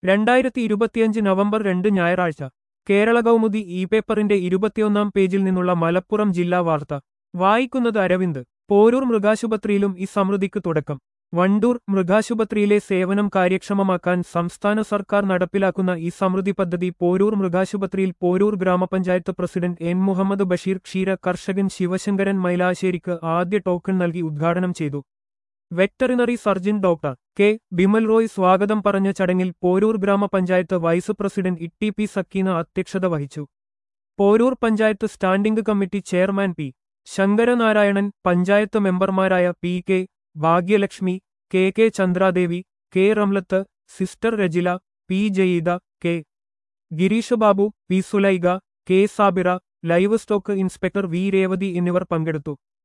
രണ്ടായിരത്തി ഇരുപത്തിയഞ്ച് നവംബർ രണ്ട് ഞായറാഴ്ച കേരള കൗമുദി ഇ പേപ്പറിന്റെ ഇരുപത്തിയൊന്നാം പേജിൽ നിന്നുള്ള മലപ്പുറം ജില്ലാ വാർത്ത വായിക്കുന്നത് അരവിന്ദ് പോരൂർ മൃഗാശുപത്രിയിലും ഈ സമൃദ്ധിക്ക് തുടക്കം വണ്ടൂർ മൃഗാശുപത്രിയിലെ സേവനം കാര്യക്ഷമമാക്കാൻ സംസ്ഥാന സർക്കാർ നടപ്പിലാക്കുന്ന ഈ സമൃദ്ധി പദ്ധതി പോരൂർ മൃഗാശുപത്രിയിൽ പോരൂർ ഗ്രാമപഞ്ചായത്ത് പ്രസിഡന്റ് എൻ മുഹമ്മദ് ബഷീർ ക്ഷീര കർഷകൻ ശിവശങ്കരൻ മൈലാശ്ശേരിക്ക് ആദ്യ ടോക്കൺ നൽകി ഉദ്ഘാടനം ചെയ്തു veterinary surgeon doctor K Bimal Roy സ്വാഗതം പറഞ്ഞ ചടങ്ങിൽ Poroor grama panchayat vice president Itty P Sakkeena അധ്യക്ഷത വഹിച്ചു Poroor panchayat standing committee chairman P Sankaranarayanan panchayat മെമ്പർമാരായ P K Bhagyalakshmi K K Chandradevi K Ramlath sister Rajila P Jayeeda K Gireesh Babu P Sulaiga K Sabira livestock inspector V Revathi എന്നിവർ പങ്കെടുത്തു